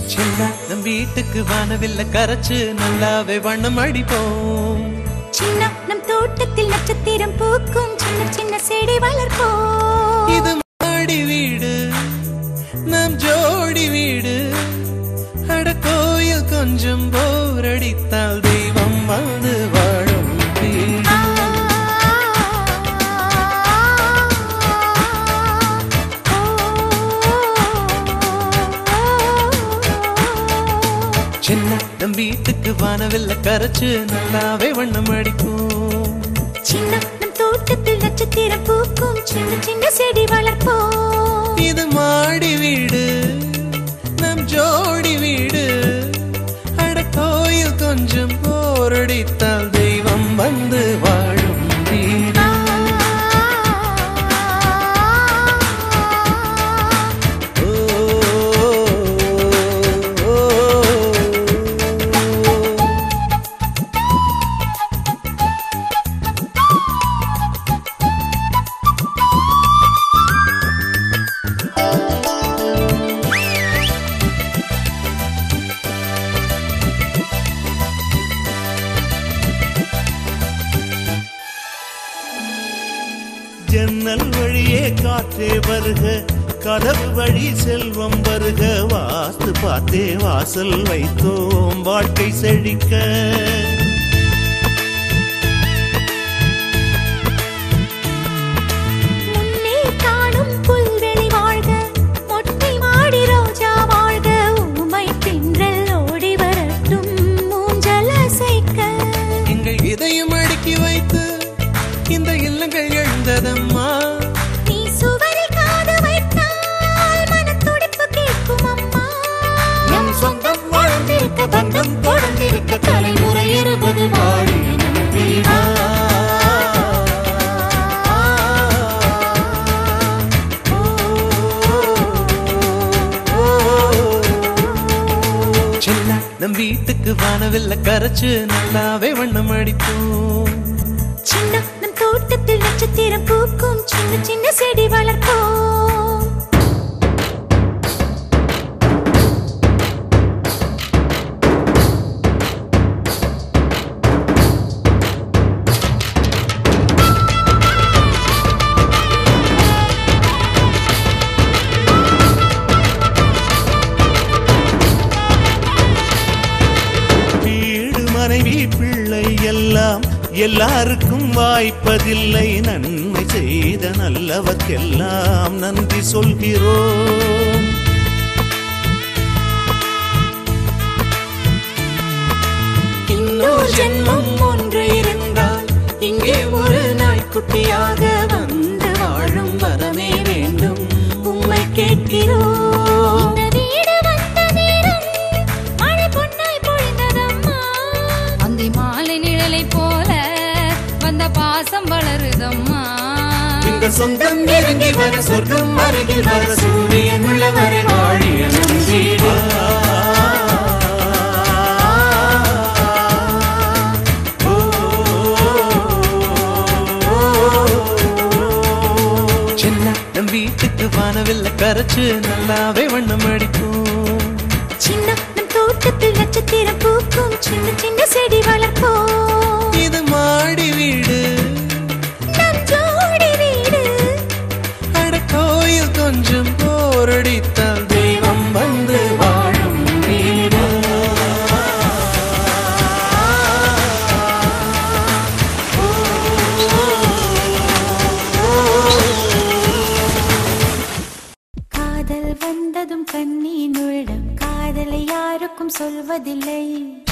சின்ன நம் வீட்டுக்கு வானவில்ல கரைச்சு நல்லாவே வண்ணம் அடிப்போம் சின்ன நம் தோட்டத்தில் நட்சத்திரம் பூக்கும் சின்ன சின்ன செடி வளர்ப்போம் இது மாடி வீடு நம் ஜோடி வீடு அட கோயில் கொஞ்சம் போரடித்தால் தெய்வம் வந்து வாழும் வீடு ஆ, ஓ, சின்ன நம் வீட்டுக்கு வானவில்ல கரைச்சு நல்லாவே வண்ணம் அடிப்போம் சின்ன நம் தோட்டத்தில் நட்சத்திரம் பூக்கும் சின்ன சின்ன செடி வளர்ப்போம் இது மாடி வீடு நம் ஜோடி வீடு அட கோயில் கொஞ்சம் போரடித்தால் தெய்வம் வந்து வாழும் வீடு ஆ, ஓ, ஓ, ஓ. ஜன்னல் வழியே காற்றே வருக கதவு வழி செல்வம் வருக வாஸ்து பார்த்தே வாசல் வைத்தோம் வாழ்க்கை செழிக்க முன்னே காணும் புல்வெளி வாழ்க மொட்டை மாடி ரோஜா வாழ்க ஊமை பின்றல் ஓடி வரட்டும் மூஞ்சல் அசைக்க எங்கள் இதயம் அடுக்கி வைத்து இந்த இல்லங்கள் எழுந்ததம்மா நீ சுவரில் காது வைத்தால் மனத்துடிப்பு கேட்கும் அம்மா நம் சொந்தம் வாழ்ந்திருக்க பந்தம் தொடர்ந்திருக்க தலைமுறை இருபது வாழி நம் வீடா. சின்ன நம் வீட்டுக்கு வானவில்ல கரைச்சு நல்லாவே வண்ணம் அடிப்போம் சின்ன நம் தோட்டத்தில் நட்சத்திரம் பூக்கும் சின்ன சின்ன செடி வளர்ப்போம் வீடு மனைவி பிள்ளை எல்லாம் எல்லாருக்கும் வாய்ப்பதில்லை நன்மை செய்த நல்லவர்க்கெல்லாம் நன்றி சொல்கிறோம் இன்னொரு ஜென்மம் ஒன்று இருந்தால் இங்கே ஒரு நாய்க்குட்டியாக வந்து வாழும் வரமே வேண்டும் உம்மை கேட்கிறோம் இந்த வீடு வந்த நேரம் மழை பொன்னாய் பொழிந்ததம்மா அந்தி மாலை நிழலை போல வந்த பாசம் வளருதம்மா இந்த சொந்தம் நெருங்கி வர சொர்க்கம் அருகில் வர சூரியன் உள்ளவரை வாழிய நம் வீடு சின்ன நம் வீட்டுக்கு வானவில்ல கரைச்சு நல்லாவே வண்ணம் அடிப்போம் சின்ன நம் தோட்டத்தில் நட்சத்திரம் பூக்கும் சின்ன சின்ன செடி வளர்ப்போம் இது மாடி வீடு நம் ஜோடி வீடு அட கோயில் கொஞ்சம் போரடித்தால் தெய்வம் வந்து வாழும் வீடு காதல் வந்ததும் கண்ணீர் உள்ளம் காதலை யாருக்கும் சொல்வதில்லை